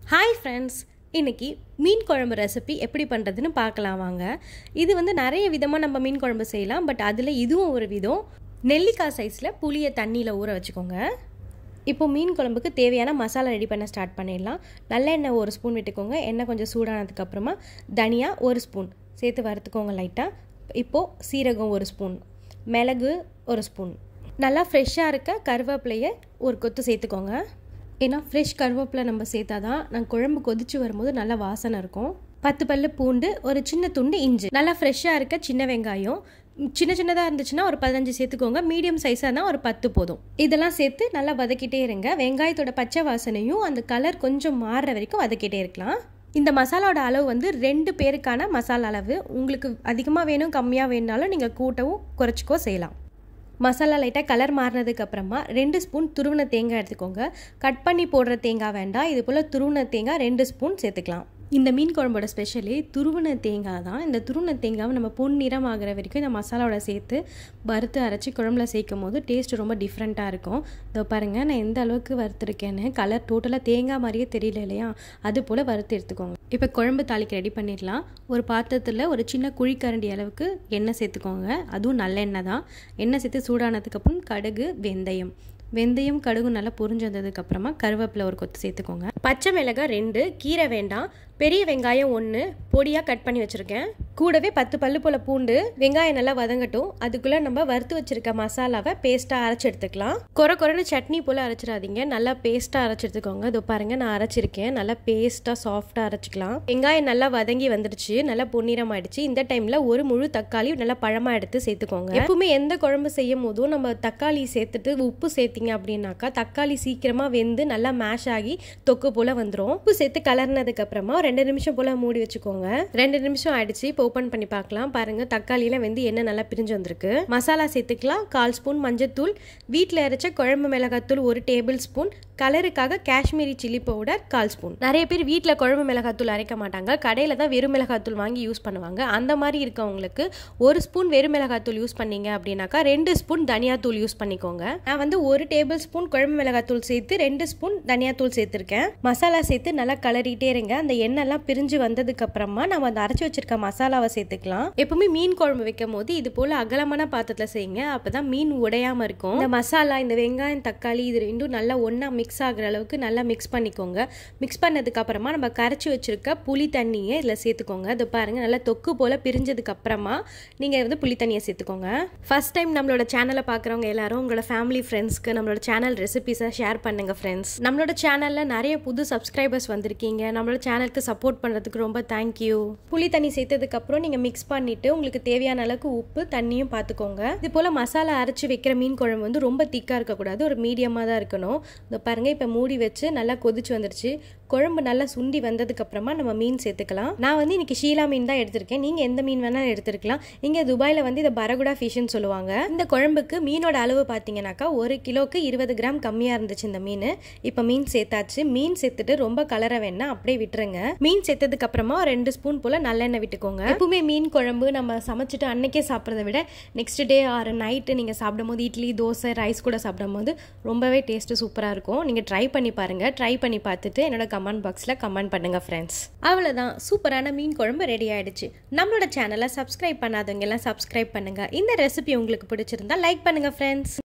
hi friends இன்னைக்கு மீன் குழம்பு recipe எப்படி பண்ணுறதுன்னு பார்க்கலாம் வாங்க இது வந்து நிறைய விதமாக நம்ம மீன் குழம்பு செய்யலாம் பட் அதில் இதுவும் ஒரு விதம் நெல்லிக்காய் சைஸில் புளியை தண்ணியில் ஊற வச்சுக்கோங்க இப்போ மீன் குழம்புக்கு தேவையான மசாலா ரெடி பண்ண ஸ்டார்ட் பண்ணிடலாம் நல்லெண்ணெய் ஒரு ஸ்பூன் விட்டுக்கோங்க எண்ணெய் கொஞ்சம் சூடானதுக்கப்புறமா தனியா ஒரு ஸ்பூன் சேர்த்து வறுத்துக்கோங்க லைட்டாக இப்போது சீரகம் ஒரு ஸ்பூன் மிளகு ஒரு ஸ்பூன் நல்லா ஃப்ரெஷ்ஷாக இருக்க கருவேப்பிலையை ஒரு கொத்து சேர்த்துக்கோங்க ஏன்னா ஃப்ரெஷ் கருவேப்பிலை நம்ம சேர்த்தா தான் நான் குழம்பு கொதிச்சு வரும்போது நல்ல வாசனை இருக்கும் பத்து பல்லு பூண்டு ஒரு சின்ன துண்டு இஞ்சி நல்லா ஃப்ரெஷ்ஷாக இருக்க சின்ன வெங்காயம் சின்ன சின்னதாக இருந்துச்சுன்னா ஒரு பதினஞ்சு சேர்த்துக்கோங்க மீடியம் சைஸாக இருந்தால் ஒரு பத்து போதும் இதெல்லாம் சேர்த்து நல்லா வதக்கிட்டே இருங்க வெங்காயத்தோட பச்சை வாசனையும் அந்த கலர் கொஞ்சம் மாறுற வரைக்கும் வதக்கிட்டே இருக்கலாம் இந்த மசாலாவோட அளவு வந்து ரெண்டு பேருக்கான மசாலா அளவு உங்களுக்கு அதிகமாக வேணும் கம்மியாக வேணுனாலும் நீங்கள் கூட்டவும் குறைச்சிக்கோ செய்யலாம் மசாலா லைட்டாக கலர் மாறினதுக்கு அப்புறமா ரெண்டு ஸ்பூன் துருவின தேங்காய் எடுத்துக்கோங்க கட் பண்ணி போடுற தேங்காய் வேண்டாம் இது போல் துருவின தேங்காய் ரெண்டு ஸ்பூன் சேர்த்துக்கலாம் இந்த மீன் குழம்போட ஸ்பெஷலி துருவின தேங்காய் தான் இந்த துருவின தேங்காவை நம்ம பொன்னிறம் ஆகிற வரைக்கும் இந்த மசாலாவோட சேர்த்து வறுத்து அரைச்சி குழம்புல சேர்க்கும் போது டேஸ்ட் ரொம்ப டிஃப்ரெண்ட்டாக இருக்கும் இதோ பாருங்கள் நான் எந்த அளவுக்கு வறுத்துருக்கேன்னு கலர் டோட்டலாக தேங்காய் மாதிரியே தெரியல இல்லையா அது போல் வறுத்து எடுத்துக்கோங்க இப்போ குழம்பு தாளிக்கு ரெடி பண்ணிடலாம் ஒரு பாத்திரத்தில் ஒரு சின்ன குழிக்கரண்டி அளவுக்கு எண்ணெய் சேர்த்துக்கோங்க அதுவும் நல்லெண்ணெய் தான் எண்ணெய் சேர்த்து சூடானதுக்கப்புறம் கடுகு வெந்தயம் வெந்தயம் கடுகு நல்லா பொரிஞ்சு வந்ததுக்கப்புறமா கருவேப்பிலை ஒரு கொத்து சேர்த்துக்கோங்க பச்சை மிளகாய் ரெண்டு கீரை வேண்டாம் பெரிய வெங்காயம் ஒன்று பொடியாக கட் பண்ணி வச்சுருக்கேன் கூடவே பத்து பல்லு போல் பூண்டு வெங்காயம் நல்லா வதங்கட்டும் அதுக்குள்ளே நம்ம வறுத்து வச்சுருக்க மசாலாவை பேஸ்ட்டாக அரைச்சி எடுத்துக்கலாம் குறை குறைன்னு சட்னி போல் அரைச்சிடாதீங்க நல்லா பேஸ்ட்டாக அரைச்சி எடுத்துக்கோங்க இதோ பாருங்கள் நான் அரைச்சிருக்கேன் நல்லா பேஸ்ட்டாக சாஃப்டாக அரைச்சிக்கலாம் வெங்காயம் நல்லா வதங்கி வந்துடுச்சு நல்லா பொன்னிறம் ஆயிடுச்சு இந்த டைமில் ஒரு முழு தக்காளி நல்லா பழமாக எடுத்து சேர்த்துக்கோங்க எப்பவுமே எந்த குழம்பு செய்யும் போதும் நம்ம தக்காளி சேர்த்துட்டு உப்பு சேர்த்திங்க அப்படின்னாக்கா தக்காளி சீக்கிரமாக வெந்து நல்லா மேஷ் ஆகி தொக்கு போல் வந்துடும் உப்பு சேர்த்து கலர்னதுக்கு அப்புறமா ரெண்டு நிமிஷம் போல் மூடி வச்சுக்கோங்க ரெண்டு நிமிஷம் ஆயிடுச்சு இப்போ ஓப்பன் பண்ணி பார்க்கலாம் பாருங்க தக்காளியில வெந்து எண்ணெய் நல்லா பிரிஞ்சு வந்திருக்கு மசாலா சேர்த்துக்கலாம் கால் ஸ்பூன் மஞ்சத்தூள் வீட்டில் அரைச்ச குழம்பு மிளகாத்தூள் ஒரு டேபிள் ஸ்பூன் கலருக்காக காஷ்மீரி சில்லி பவுடர் கால் ஸ்பூன் நிறைய பேர் வீட்டில் குழம்பு மிளகாத்தூள் அரைக்க மாட்டாங்க கடையில் தான் வெறும் மிளகாத்தூள் வாங்கி யூஸ் பண்ணுவாங்க அந்த மாதிரி இருக்கவங்களுக்கு ஒரு ஸ்பூன் வெறும் மிளகாத்தூள் யூஸ் பண்ணீங்க அப்படின்னாக்கா ரெண்டு ஸ்பூன் தனியாத்தூள் யூஸ் பண்ணிக்கோங்க நான் வந்து ஒரு டேபிள் ஸ்பூன் குழம்பு மிளகாத்தூள் சேர்த்து ரெண்டு ஸ்பூன் தனியாத்தூள் சேர்த்துருக்கேன் மசாலா சேர்த்து நல்லா கலரிட்டே இருங்க அந்த எண்ணெய்லாம் பிரிஞ்சு வந்ததுக்கு அப்புறமா நம்ம அந்த அரைச்சி வச்சிருக்க மசாலாவை சேர்த்துக்கலாம் எப்பவுமே மீன் குழம்பு வைக்கும் போது இது போல அகலமான பாத்திரத்தில் செய்யுங்க அப்பதான் மீன் உடையாம இருக்கும் இந்த மசாலா இந்த வெங்காயம் தக்காளி இது ரெண்டும் நல்லா ஒன்றா மிக்ஸ் ஆகுற அளவுக்கு நல்லா மிக்ஸ் பண்ணிக்கோங்க மிக்ஸ் பண்ணதுக்கு அப்புறமா நம்ம கரைச்சி வச்சிருக்க புளி தண்ணியை இதில் சேர்த்துக்கோங்க இது பாருங்க நல்லா தொக்கு போல பிரிஞ்சதுக்கு அப்புறமா நீங்கள் வந்து புளி தண்ணியை சேர்த்துக்கோங்க ஃபர்ஸ்ட் டைம் நம்மளோட சேனலை பார்க்குறவங்க எல்லாரும் உங்களோட ஃபேமிலி ஃப்ரெண்ட்ஸ்க்கு நம்மளோட சேனல் ரெசிபிஸை ஷேர் பண்ணுங்க ஃப்ரெண்ட்ஸ் நம்மளோட சேனலில் நிறைய புது சப்ஸ்கிரைபர்ஸ் வந்திருக்கீங்க நம்மளோட சேனலுக்கு சப்போர்ட் பண்ணுறதுக்கு ரொம்ப தேங்க்யூ புளி தண்ணி சேர்த்ததுக்கு அப்புறம் நீங்கள் மிக்ஸ் பண்ணிட்டு உங்களுக்கு தேவையான அளவுக்கு உப்பு தண்ணியும் பார்த்துக்கோங்க இது போல் மசாலா அரைச்சி வைக்கிற மீன் குழம்பு வந்து ரொம்ப திக்காக இருக்கக்கூடாது ஒரு மீடியமாக தான் இருக்கணும் இந்த பாருங்க இப்போ மூடி வச்சு நல்லா கொதிச்சு வந்துருச்சு குழம்பு நல்லா சுண்டி வந்ததுக்கு அப்புறமா நம்ம மீன் சேர்த்துக்கலாம் நான் வந்து இன்னைக்கு ஷீலா மீன் தான் எடுத்திருக்கேன் நீங்கள் எந்த மீன் வேணாலும் எடுத்துருக்கலாம் இங்கே துபாயில் வந்து இதை பரகுடா ஃபிஷ்னு சொல்லுவாங்க இந்த குழம்புக்கு மீனோட அளவு பார்த்தீங்கன்னாக்கா ஒரு கிலோக்கு இருபது கிராம் கம்மியாக இருந்துச்சு இந்த மீன் இப்போ மீன் சேர்த்தாச்சு மீன் சேர்த்துட்டு ரொம்ப கலர வேணா அப்படியே விட்டுருங்க மீன் சேர்த்ததுக்கு அப்புறமா ரெண்டு ஸ்பூன் போல் நல்லெண்ணெய் விட்டுக்கோங்க எப்பவுமே மீன் குழம்பு நம்ம சமைச்சிட்டு அன்னைக்கே சாப்பிட்றத விட நெக்ஸ்ட் டே ஆறு நைட்டு நீங்கள் சாப்பிடும் போது இட்லி தோசை ரைஸ் கூட சாப்பிடும் போது ரொம்பவே டேஸ்ட்டு சூப்பராக இருக்கும் நீங்கள் ட்ரை பண்ணி பாருங்கள் ட்ரை பண்ணி பார்த்துட்டு என்னோட கமெண்ட் பாக்ஸில் கமெண்ட் பண்ணுங்கள் ஃப்ரெண்ட்ஸ் அவ்வளோதான் சூப்பரான மீன் குழம்பு ரெடி ஆயிடுச்சு நம்மளோட சேனலை சப்ஸ்கிரைப் பண்ணாதவங்க எல்லாம் சப்ஸ்கிரைப் பண்ணுங்கள் இந்த ரெசிபி உங்களுக்கு பிடிச்சிருந்தா லைக் பண்ணுங்கள் ஃப்ரெண்ட்ஸ்